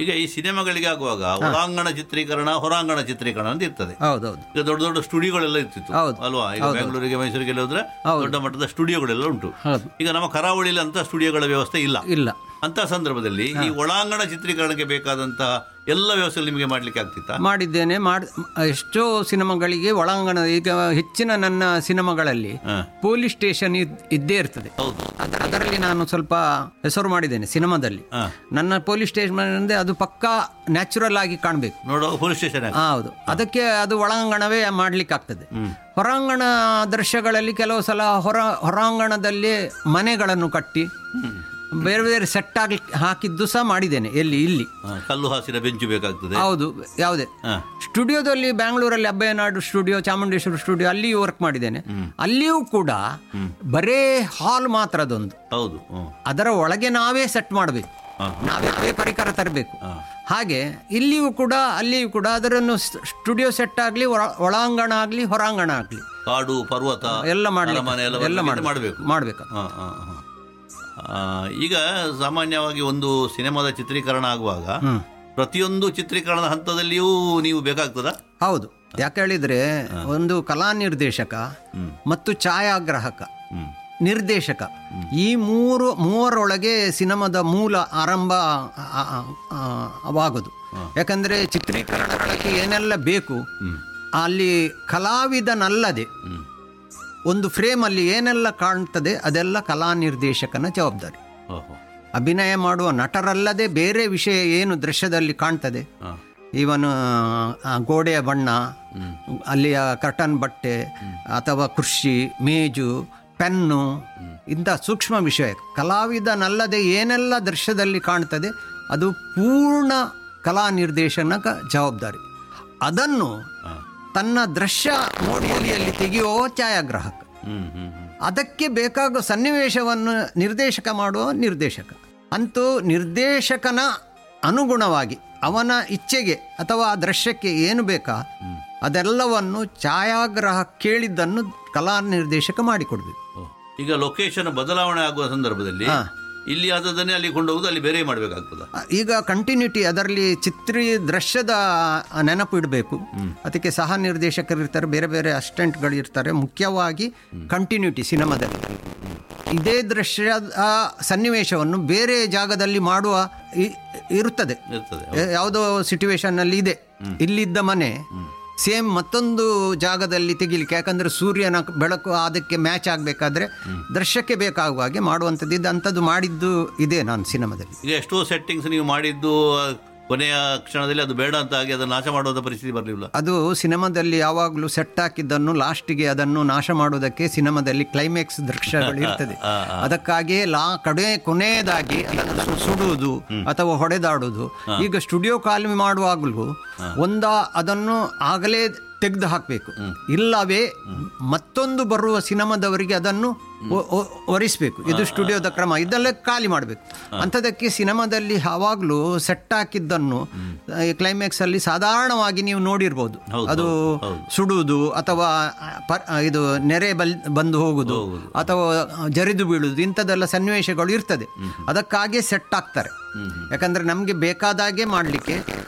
ಈಗ ಈ ಸಿನಿಮಾಗಳಿಗೆ ಆಗುವಾಗ ಒಳಾಂಗಣ ಚಿತ್ರೀಕರಣ ಹೊರಾಂಗಣ ಚಿತ್ರೀಕರಣ ಅಂತ ಇರ್ತದೆ ಹೌದೌದು ಈಗ ದೊಡ್ಡ ದೊಡ್ಡ ಸ್ಟುಡಿಯೋಗಳೆಲ್ಲ ಇರ್ತಿತ್ತು ಹೌದು. ಅಲ್ವಾ ಈಗ ಬೆಂಗಳೂರಿಗೆ ಮೈಸೂರಿಗೆ ಹೋದ್ರೆ ದೊಡ್ಡ ಮಟ್ಟದ ಸ್ಟುಡಿಯೋಗಳೆಲ್ಲ ಉಂಟು ಹೌದು ಈಗ ನಮ್ಮ ಕರಾವಳಿಯಲ್ಲಿ ಅಂತ ಸ್ಟುಡಿಯೋಗಳ ವ್ಯವಸ್ಥೆ ಇಲ್ಲ ಇಲ್ಲ ಅಂತ ಸಂದರ್ಭದಲ್ಲಿ ಈ ಒಳಾಂಗಣ ಚಿತ್ರೀಕರಣಕ್ಕೆ ಬೇಕಾದಂತಹ ಎಲ್ಲ ವ್ಯವಸ್ಥೆ ನಿಮಗೆ ಮಾಡ್ಲಿಕ್ಕೆ ಆಗ್ತಿತ್ತಾ ಮಾಡಿದ್ದೇನೆ ಮಾಡ್ ಎಷ್ಟೋ ಸಿನಿಮಾಗಳಿಗೆ ಒಳಾಂಗಣ ಈಗ ಹೆಚ್ಚಿನ ನನ್ನ ಸಿನಿಮಾಗಳಲ್ಲಿ ಹಾ. ಪೊಲೀಸ್ ಸ್ಟೇಷನ್ ಇದ್- ಇದ್ದೇ ಇರ್ತದೆ ಹೌದು ಅದ- ಅದರಲ್ಲಿ ನಾನು ಸ್ವಲ್ಪ ಹೆಸರು ಮಾಡಿದ್ದೇನೆ ಸಿನಿಮಾದಲ್ಲಿ ಹಾ. ನನ್ನ ಪೊಲೀಸ್ ಸ್ಟೇಷನ್ ಅಂದರೆ ಅದು ಪಕ್ಕಾ ನ್ಯಾಚುರಲ್ ಆಗಿ ಕಾಣಬೇಕು ನೋಡುವ ಪೊಲೀಸ್ ಸ್ಟೇಷನ್ ಹೌದು ಅದಕ್ಕೆ ಅದು ಒಳಾಂಗಣವೇ ಮಾಡ್ಲಿಕ್ಕೆ ಆಗ್ತದೆ ಹೊರಾಂಗಣ ದೃಶ್ಯಗಳಲ್ಲಿ ಕೆಲವು ಸಲ ಹೊರ ಹೊರಾಂಗಣದಲ್ಲಿ ಮನೆಗಳನ್ನು ಕಟ್ಟಿ ಬೇರೆ ಬೇರೆ ಸೆಟ್ ಆಗಿ ಹಾಕಿದ್ದು ಸಹ ಮಾಡಿದ್ದೇನೆ ಎಲ್ಲಿ ಇಲ್ಲಿ ಕಲ್ಲು ಹಾಸಿನ ಬೆಂಚು ಬೇಕಾಗ್ತದೆ ಹೌದು ಯಾವುದೇ ಹಾ. ಸ್ಟುಡಿಯೋದಲ್ಲಿ ಬ್ಯಾಂಗ್ಳೂರಲ್ಲಿ ಅಬ್ಬಯ್ಯನಾಡು ಸ್ಟುಡಿಯೋ ಚಾಮುಂಡೇಶ್ವರಿ ಸ್ಟುಡಿಯೋ ಅಲ್ಲಿಯೂ ವರ್ಕ್ ಮಾಡಿದ್ದೇನೆ ಅಲ್ಲಿಯೂ ಕೂಡ ಬರೇ ಹಾಲ್ ಮಾತ್ರ ಅದೊಂದು ಹೌದು ಹ್ಮ್. ಅದರ ಒಳಗೆ ನಾವೇ ಸೆಟ್ ಮಾಡಬೇಕು ಹಾ. ನಾವೇ ನಾವೇ ಪರಿಕರ ತರಬೇಕು ಹಾಗೆ ಇಲ್ಲಿಯೂ ಕೂಡ ಅಲ್ಲಿಯೂ ಕೂಡ ಅದರನ್ನು ಸ್ಟುಡಿಯೋ ಸೆಟ್ ಆಗಲಿ ಒಳಾಂಗಣ ಆಗಲಿ ಹೊರಾಂಗಣ ಆಗಲಿ ಕಾಡು ಪರ್ವತ ಎಲ್ಲ ಅರಮನೆ ಎಲ್ಲ ಮಾಡಲಿ ಎಲ್ಲ ಬರ್ಲಿಕ್ಕೆ ಮಾಡಬೇಕು ಮಾಡ್ಬೇಕು ಮಾಡಬೇಕು ಹಾ, ಹಾ, ಹಾ. ಆ, ಈಗ ಸಾಮಾನ್ಯವಾಗಿ ಒಂದು ಸಿನಿಮಾದ ಚಿತ್ರೀಕರಣ ಆಗುವಾಗ ಪ್ರತಿಯೊಂದು ಚಿತ್ರೀಕರಣದ ಹಂತದಲ್ಲಿಯೂ ನೀವು ಬೇಕಾಗ್ತದಾ ಹೌದು ಯಾಕೆ ಹೇಳಿದ್ರೆ ಒಂದು ಕಲಾ ನಿರ್ದೇಶಕ ಮತ್ತು ಛಾಯಾಗ್ರಾಹಕ ಹ್ಮ್. ನಿರ್ದೇಶಕ ಈ ಮೂರು ಮೂವರೊಳಗೆ ಸಿನಿಮಾದ ಮೂಲ ಆರಂಭ ಆ- ಆ- ಆ- ಅವಾಗೋದು ಯಾಕಂದ್ರೆ ಚಿತ್ರೀಕರಣಗಳಿಗೆ ಏನೆಲ್ಲ ಬೇಕು ಅಲ್ಲಿ ಕಲಾವಿದನಲ್ಲದೆ ಒಂದು ಫ್ರೇಮಲ್ಲಿ ಏನೆಲ್ಲ ಕಾಣ್ತದೆ ಅದೆಲ್ಲ ಕಲಾ ನಿರ್ದೇಶಕನ ಜವಾಬ್ದಾರಿ ಓಹೋ. ಅಭಿನಯ ಮಾಡುವ ನಟರಲ್ಲದೆ ಬೇರೆ ವಿಷಯ ಏನು ದೃಶ್ಯದಲ್ಲಿ ಕಾಣ್ತದೆ ಹಾ. ಇವನು ಆ ಗೋಡೆಯ ಬಣ್ಣ ಅಲ್ಲಿಯ ಕರ್ಟನ್ ಬಟ್ಟೆ ಅಥವಾ ಕುರ್ಚಿ ಮೇಜು ಪೆನ್ನು ಇಂಥ ಸೂಕ್ಷ್ಮ ವಿಷಯ ಕಲಾವಿದನಲ್ಲದೆ ಏನೆಲ್ಲ ದೃಶ್ಯದಲ್ಲಿ ಕಾಣ್ತದೆ ಅದು ಪೂರ್ಣ ಕಲಾ ನಿರ್ದೇಶನಕ ಜವಾಬ್ದಾರಿ ಅದನ್ನು ತನ್ನ ದೃಶ್ಯ ಮೋಡಿಯಲ್ಲಿ ತೆಗೆಯುವ ಛಾಯಾಗ್ರಾಹಕ ಹ್ಮ್ ಹ್ಮ್ ಹ್ಮ್. ಅದಕ್ಕೆ ಬೇಕಾಗುವ ಸನ್ನಿವೇಶವನ್ನು ನಿರ್ದೇಶಕ ಮಾಡುವ ನಿರ್ದೇಶಕ ಅಂತೂ ನಿರ್ದೇಶಕನ ಅನುಗುಣವಾಗಿ ಅವನ ಇಚ್ಛೆಗೆ ಅಥವಾ ಆ ದೃಶ್ಯಕ್ಕೆ ಏನು ಬೇಕಾ ಅದೆಲ್ಲವನ್ನು ಛಾಯಾಗ್ರಾಹ ಕೇಳಿದ್ದನ್ನು ಕಲಾ ನಿರ್ದೇಶಕ ಮಾಡಿಕೊಡ್ಬೇಕು ಓ. ಈಗ ಲೊಕೇಶನ್ ಬದಲಾವಣೆ ಆಗುವ ಸಂದರ್ಭದಲ್ಲಿ ಹಾ. ಇಲ್ಲಿ ಆದದನ್ನೇ ಅಲ್ಲಿ ಕೊಂಡೋಗುದು ಅಲ್ಲಿ ಬೇರೆ ಮಾಡಬೇಕಾಗ್ತದ ಈಗ ಕಂಟಿನ್ಯೂಟಿ ಅದರಲ್ಲಿ ಚಿತ್ರೀ ದೃಶ್ಯದ ನೆನಪು ಇಡಬೇಕು ಅದಕ್ಕೆ ಸಹ ನಿರ್ದೇಶಕರು ಇರ್ತಾರೆ ಬೇರೆ ಬೇರೆ ಅಸಿಸ್ಟೆಂಟ್ಗಳು ಇರ್ತಾರೆ ಮುಖ್ಯವಾಗಿ ಕಂಟಿನ್ಯೂಟಿ ಸಿನಿಮಾದಲ್ಲಿ ಇದೇ ದೃಶ್ಯದ ಸನ್ನಿವೇಶವನ್ನು ಬೇರೆ ಜಾಗದಲ್ಲಿ ಮಾಡುವ ಇ- ಇರುತ್ತದೆ ಇರ್ತದೆ ಯಾ- ಯಾವುದೋ ಸಿಚುವೇಶನ್ನಲ್ಲಿ ಇದೆ ಇಲ್ಲಿದ್ದ ಮನೆ ಸೇಮ್ ಮತ್ತೊಂದು ಜಾಗದಲ್ಲಿ ತೆಗಿಲಿಕ್ಕೆ ಯಾಕಂದ್ರೆ ಸೂರ್ಯನ ಬೆಳಕು ಅದಕ್ಕೆ ಮ್ಯಾಚ್ ಆಗಬೇಕಾದ್ರೆ ದೃಶ್ಯಕ್ಕೆ ಬೇಕಾಗುವ ಹಾಗೆ ಮಾಡುವಂಥದ್ದು ಇದು ಅಂಥದ್ದು ಮಾಡಿದ್ದು ಇದೆ ನಾನು ಸಿನಿಮಾದಲ್ಲಿ ಈಗ ಎಷ್ಟೋ ಸೆಟ್ಟಿಂಗ್ಸ್ ನೀವು ಮಾಡಿದ್ದು ಆ, ಕೊನೆಯ ಕ್ಷಣದಲ್ಲಿ ಅದು ಬೇಡ ಅಂತ ಆಗಿ ಅದನ್ನು ನಾಶ ಮಾಡುವಂತ ಪರಿಸ್ಥಿತಿ ಬರಲಿಲ್ಲ ಅದು ಸಿನಿಮಾದಲ್ಲಿ ಯಾವಾಗಲೂ ಸೆಟ್ ಹಾಕಿದ್ದನ್ನು ಲಾಸ್ಟಿಗೆ ಅದನ್ನು ನಾಶ ಮಾಡುವುದಕ್ಕೆ ಸಿನಿಮಾದಲ್ಲಿ ಕ್ಲೈಮ್ಯಾಕ್ಸ್ ದೃಶ್ಯಗಳು ಇರ್ತದೆ ಅದಕ್ಕಾಗಿಯೇ ಲಾ ಕಡೆ ಕೊನೆಯದಾಗಿ ಅದನ್ನು ಸು- ಸುಡುವುದು ಅಥವಾ ಹೊಡೆದಾಡುವುದು ಈಗ ಸ್ಟುಡಿಯೋ ಕಾಲ್ ಮಾಡುವಾಗಲೂ ಒಂದ ಅದನ್ನು ಆಗಲೇ ತೆಗೆದು ಹಾಕಬೇಕು ಇಲ್ಲವೇ ಮತ್ತೊಂದು ಬರುವ ಸಿನಿಮಾದವರಿಗೆ ಅದನ್ನು ಒ- ಒ- ಒರೆಸ್ಬೇಕು ಇದು ಸ್ಟುಡಿಯೋದ ಕ್ರಮ ಇದೆಲ್ಲ ಖಾಲಿ ಮಾಡಬೇಕು ಅಂಥದಕ್ಕೆ ಸಿನಿಮಾದಲ್ಲಿ ಯಾವಾಗಲೂ ಸೆಟ್ ಹಾಕಿದ್ದನ್ನು ಕ್ಲೈಮ್ಯಾಕ್ಸ್ ಅಲ್ಲಿ ಸಾಧಾರಣವಾಗಿ ನೀವು ನೋಡಿರ್ಬೋದು ಹೌದು, ಅದು ಸುಡುವುದು ಅಥವಾ ಪ- ಇದು ನೆರೆ ಬಲ್ ಬಂದು ಹೋಗುದು ಅಥವಾ ಜರಿದು ಬೀಳುವುದು ಇಂಥದ್ದೆಲ್ಲ ಸನ್ನಿವೇಶಗಳು ಇರ್ತದೆ ಅದಕ್ಕಾಗಿ ಸೆಟ್ ಆಗ್ತಾರೆ ಯಾಕಂದ್ರೆ ನಮಗೆ ಬೇಕಾದಾಗೆ ಮಾಡಲಿಕ್ಕೆ